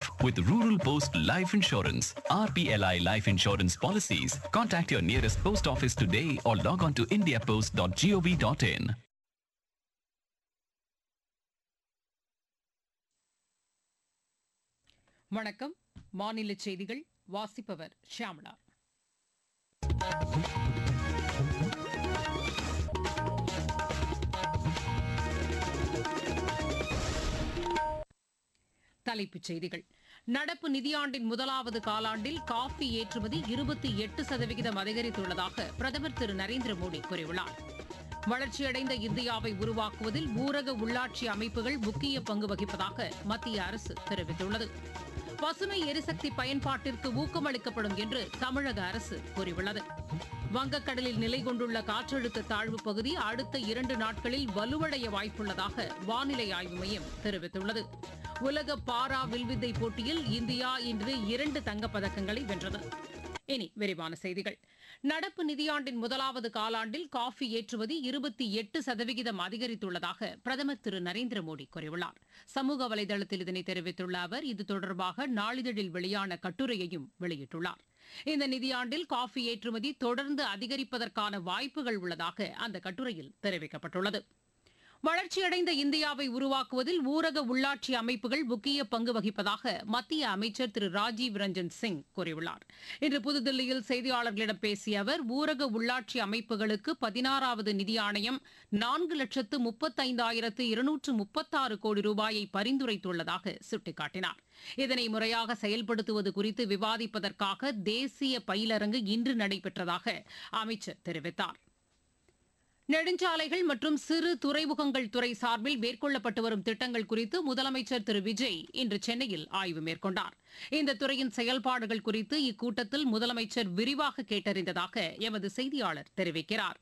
with Rural Post Life Insurance. RPLI Life Insurance policies. Contact your nearest post office today or log on to indiapost.gov.in. வணக்கம் மாநில செய்திகள் வாசிப்பவர் ஷியாமளா தலைப்புச் செய்திகள் நடப்பு நிதியாண்டின் முதலாவது காலாண்டில் காஃபி ஏற்றுமதி இருபத்தி எட்டு சதவிகிதம் அதிகரித்துள்ளதாக பிரதமர் திரு நரேந்திர மோடி கூறியுள்ளார் வளர்ச்சியடைந்த இந்தியாவை உருவாக்குவதில் ஊரக உள்ளாட்சி அமைப்புகள் முக்கிய பங்கு வகிப்பதாக மத்திய அரசு தெரிவித்துள்ளது பசுமை எரிசக்தி பயன்பாட்டிற்கு ஊக்கமளிக்கப்படும் என்று தமிழக அரசு கூறியுள்ளது வங்கக்கடலில் நிலை கொண்டுள்ள காற்றழுத்த தாழ்வு பகுதி அடுத்த இரண்டு நாட்களில் வலுவடைய வாய்ப்புள்ளதாக வானிலை ஆய்வு மையம் தெரிவித்துள்ளது உலக பாரா வில்வித்தை போட்டியில் இந்தியா இன்று இரண்டு தங்கப்பதக்கங்களை வென்றது இனி விரிவான செய்திகள் நடப்பு நிதியாண்டின் முதலாவது காலாண்டில் காஃபி ஏற்றுமதி இருபத்தி எட்டு சதவிகிதம் அதிகரித்துள்ளதாக பிரதமர் திரு நரேந்திர மோடி கூறியுள்ளார் சமூக வலைதளத்தில் இதனை தெரிவித்துள்ள அவர் இது தொடர்பாக நாளிதழில் வெளியான கட்டுரையையும் வெளியிட்டுள்ளார் இந்த நிதியாண்டில் காஃபி ஏற்றுமதி தொடர்ந்து அதிகரிப்பதற்கான வாய்ப்புகள் உள்ளதாக அந்த கட்டுரையில் தெரிவிக்கப்பட்டுள்ளது வளர்ச்சியடைந்த இந்தியாவை உருவாக்குவதில் ஊரக உள்ளாட்சி அமைப்புகள் முக்கிய பங்கு வகிப்பதாக மத்திய அமைச்சர் திரு ராஜீவ் ரஞ்சன் சிங் கூறியுள்ளார் இன்று புதுதில்லியில் செய்தியாளர்களிடம் பேசிய அவர் ஊரக உள்ளாட்சி அமைப்புகளுக்கு பதினாறாவது நிதி ஆணையம் நான்கு லட்சத்து முப்பத்தைந்தாயிரத்து இருநூற்று முப்பத்தாறு கோடி ரூபாயை பரிந்துரைத்துள்ளதாக சுட்டிக்காட்டினார் இதனை முறையாக செயல்படுத்துவது குறித்து விவாதிப்பதற்காக தேசிய பயிலரங்கு இன்று நடைபெற்றதாக அமைச்சர் தெரிவித்தார் நெடுஞ்சாலைகள் மற்றும் சிறு துறைமுகங்கள் துறை சார்பில் மேற்கொள்ளப்பட்டு வரும் திட்டங்கள் குறித்து முதலமைச்சர் திரு விஜய் இன்று சென்னையில் ஆய்வு மேற்கொண்டார் இந்த துறையின் செயல்பாடுகள் குறித்து இக்கூட்டத்தில் முதலமைச்சர் விரிவாக கேட்டறிந்ததாக எமது செய்தியாளர் தெரிவிக்கிறார்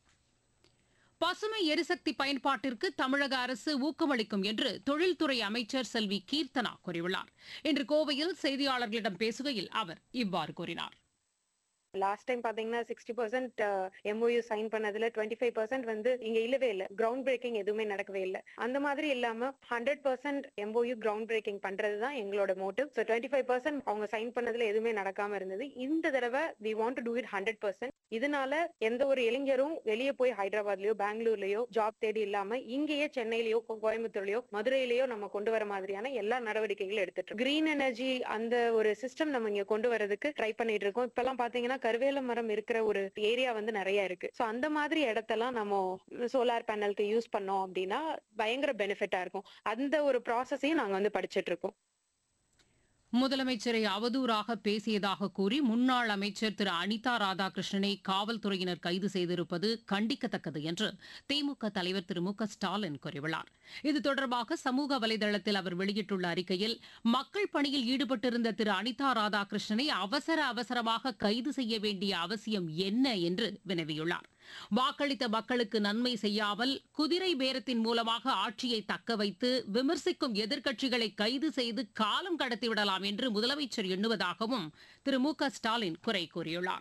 பசுமை எரிசக்தி பயன்பாட்டிற்கு தமிழக அரசு ஊக்கமளிக்கும் என்று தொழில்துறை அமைச்சர் செல்வி கீர்த்தனா கூறியுள்ளார் இன்று கோவையில் செய்தியாளர்களிடம் பேசுகையில் அவர் இவ்வாறு கூறினார் லாஸ்ட் டைம் பாத்தீங்கன்னா சிக்ஸ்டி பர்சன்ட் எம்ஓயு சைன் பண்ணதுல டுவெண்ட்டி ஃபைவ் பர்சன்ட் வந்து இங்க இல்லவே இல்ல கிரவுண்ட் பிரேக்கிங் எதுவுமே நடக்கவே இல்லை அந்த மாதிரி இல்லாம hundred percent MOU ground breaking பண்றது தான் எங்களோட motive so twenty five percent அவங்க சைன் பண்ணதுல எதுவுமே நடக்காம இருந்தது இந்த தடவை we want to do it hundred percent இதனால எந்த ஒரு இளைஞரும் வெளியே போய் ஹைதராபாத்லயோ பெங்களூர்லயோ ஜாப் தேடி இல்லாம இங்கேயே சென்னையிலயோ கோயம்புத்தூர்லயோ மதுரையிலயோ நம்ம கொண்டு வர மாதிரியான எல்லா நடவடிக்கைகளும் எடுத்துட்டு கிரீன் எனர்ஜி அந்த ஒரு சிஸ்டம் நம்ம இங்க கொண்டு வரதுக்கு ட்ரை பண்ணிட்டு இருக்கோம் இப்பெல்லாம் பாத்தீங்கன்னா கருவேல மரம் இருக்கிற ஒரு ஏரியா வந்து நிறைய இருக்கு சோ அந்த மாதிரி இடத்தெல்லாம் நம்ம சோலார் பேனலுக்கு யூஸ் பண்ணோம் அப்படின்னா பயங்கர பெனிஃபிட்டா இருக்கும் அந்த ஒரு ப்ராசஸையும் நாங்க வந்து படிச்சிட்டு இருக்கோம் முதலமைச்சரை அவதூறாக பேசியதாக கூறி முன்னாள் அமைச்சர் திரு அனிதா ராதாகிருஷ்ணனை காவல்துறையினர் கைது செய்திருப்பது கண்டிக்கத்தக்கது என்று திமுக தலைவர் திரு மு க ஸ்டாலின் கூறியுள்ளார் இது தொடர்பாக சமூக வலைதளத்தில் அவர் வெளியிட்டுள்ள அறிக்கையில் மக்கள் பணியில் ஈடுபட்டிருந்த திரு அனிதா ராதாகிருஷ்ணனை அவசர அவசரமாக கைது செய்ய வேண்டிய அவசியம் என்ன என்று வினவியுள்ளார் வாக்களித்த மக்களுக்கு நன்மை செய்யாமல் குதிரை பேரத்தின் மூலமாக ஆட்சியை தக்க வைத்து விமர்சிக்கும் எதிர்க்கட்சிகளை கைது செய்து காலம் கடத்திவிடலாம் என்று முதலமைச்சர் எண்ணுவதாகவும் திரு மு க ஸ்டாலின் குறை கூறியுள்ளார்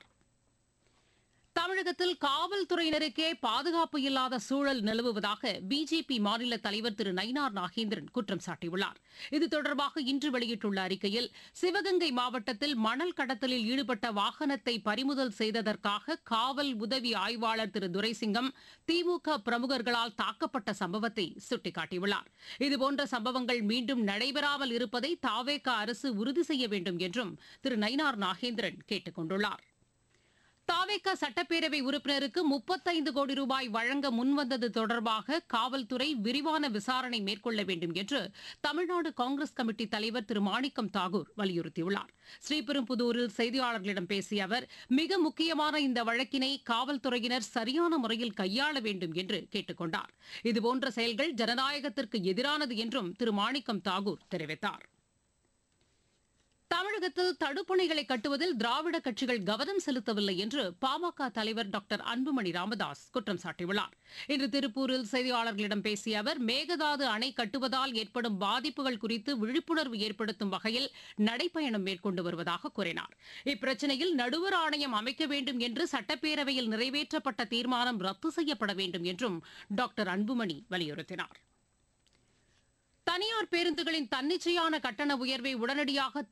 தமிழகத்தில் காவல்துறையினருக்கே பாதுகாப்பு இல்லாத சூழல் நிலவுவதாக பிஜேபி மாநில தலைவர் திரு நயினார் நாகேந்திரன் குற்றம் சாட்டியுள்ளார் இது தொடர்பாக இன்று வெளியிட்டுள்ள அறிக்கையில் சிவகங்கை மாவட்டத்தில் மணல் கடத்தலில் ஈடுபட்ட வாகனத்தை பறிமுதல் செய்ததற்காக காவல் உதவி ஆய்வாளர் திரு துரைசிங்கம் திமுக பிரமுகர்களால் தாக்கப்பட்ட சம்பவத்தை சுட்டிக்காட்டியுள்ளார் இதுபோன்ற சம்பவங்கள் மீண்டும் நடைபெறாமல் இருப்பதை தாவேக அரசு உறுதி செய்ய வேண்டும் என்றும் திரு நயினார் நாகேந்திரன் கேட்டுக் கொண்டுள்ளார் தாவேக சட்டப்பேரவை உறுப்பினருக்கு முப்பத்தைந்து கோடி ரூபாய் வழங்க முன்வந்தது தொடர்பாக காவல்துறை விரிவான விசாரணை மேற்கொள்ள வேண்டும் என்று தமிழ்நாடு காங்கிரஸ் கமிட்டி தலைவர் திரு மாணிக்கம் தாகூர் வலியுறுத்தியுள்ளார் ஸ்ரீபெரும்புதூரில் செய்தியாளர்களிடம் பேசிய அவர் மிக முக்கியமான இந்த வழக்கினை காவல்துறையினர் சரியான முறையில் கையாள வேண்டும் என்று கேட்டுக் கொண்டார் இதுபோன்ற செயல்கள் ஜனநாயகத்திற்கு எதிரானது என்றும் திரு மாணிக்கம் தாகூர் தெரிவித்தார் தமிழகத்தில் தடுப்பணைகளை கட்டுவதில் திராவிட கட்சிகள் கவனம் செலுத்தவில்லை என்று பாமக தலைவர் டாக்டர் அன்புமணி ராமதாஸ் குற்றம் சாட்டியுள்ளார் இன்று திருப்பூரில் செய்தியாளர்களிடம் பேசிய அவர் மேகதாது அணை கட்டுவதால் ஏற்படும் பாதிப்புகள் குறித்து விழிப்புணர்வு ஏற்படுத்தும் வகையில் நடைப்பயணம் மேற்கொண்டு வருவதாக கூறினார் இப்பிரச்சனையில் நடுவர் ஆணையம் அமைக்க வேண்டும் என்று சட்டப்பேரவையில் நிறைவேற்றப்பட்ட தீர்மானம் ரத்து செய்யப்பட வேண்டும் என்றும் டாக்டர் அன்புமணி வலியுறுத்தினார் தனியார் பேருந்துகளின் தன்னிச்சையான கட்டண உயர்வை உடனடியாக